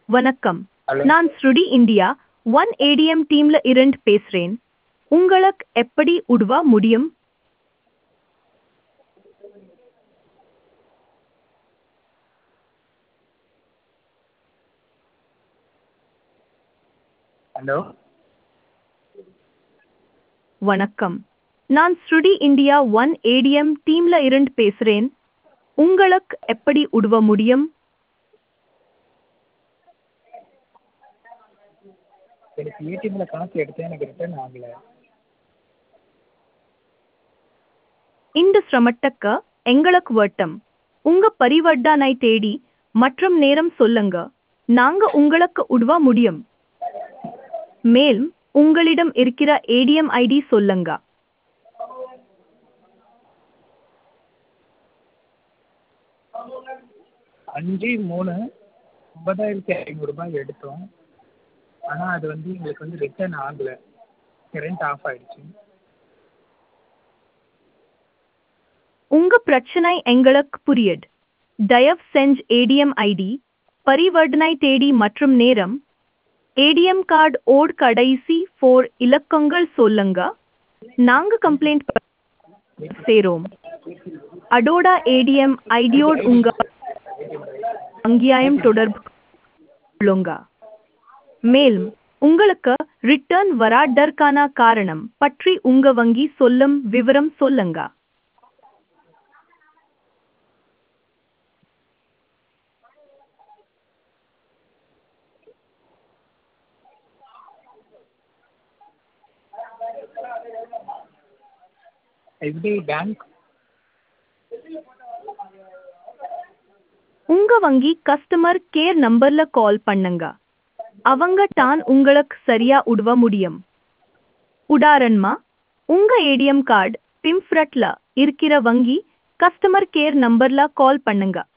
வணக்கம் ஹலோ நான் ஸ்ருடி இந்தியா ஒன் ஏடிஎம் டீம்ல இருந்து பேசுறேன் உங்களுக்கு எப்படி உதவ முடியும் ஹலோ வணக்கம் நான் ஸ்ருடி இந்தியா ஒன் ஏடிஎம் டீம்ல இருந்து பேசுறேன் உங்களுக்கு எப்படி உதவ முடியும் எனக்கு ஏடிஎம்ல காசு எடுத்தேன் எனக்கு ரிட்டர்ன் ஆகலை இந்த சிரமத்துக்கு எங்களுக்கு வட்டம் உங்க பரிவர்த்தனை தேடி மற்றும் நேரம் சொல்லுங்க நாங்க உங்களுக்கு உதவ முடியும் மேலும் உங்களிடம் இருக்கிற ஏடிஎம் ஐடி சொல்லுங்க அஞ்சு மூணு ஒன்பதாயிரத்தி ஐநூறுரூபாய் எடுத்தோம் ஆனால் அது வந்து எங்களுக்கு வந்து ரிட்டர்ன் ஆகலை கரண்ட் ஆஃப் ஆயிடுச்சு உங்க பிரச்சனை எங்களுக்கு புரியுது தயவு செஞ்சு ஏடிஎம் ஐடி பரிவர்த்தனை தேதி மற்றும் நேரம் ஏடிஎம் கார்டு ஓட் கடைசி ஃபோர் இலக்கங்கள் சொல்லுங்க நாங்க கம்ப்ளைண்ட் சேரோம் அதோட ஏடிஎம் ஐடியோடு உங்க அங்கேயாயம் தொடர்பு கொள்ளுங்க மேலும் உங்களுக்கு ரிட்டர்ன் வராதற்கான காரணம் பற்றி உங்க வங்கி சொல்லும் விவரம் சொல்லுங்க எஸ்பிஐ பேங்க் உங்க வங்கி கஸ்டமர் கேர் நம்பர்ல கால் பண்ணுங்க அவங்க தான் உங்களுக்கு சரியா உதவ முடியும் உதாரணமா உங்க ஏடிஎம் கார்டு பிம்ஃப்ரட்ல இருக்கிற வங்கி கஸ்டமர் கேர் நம்பர்ல கால் பண்ணுங்க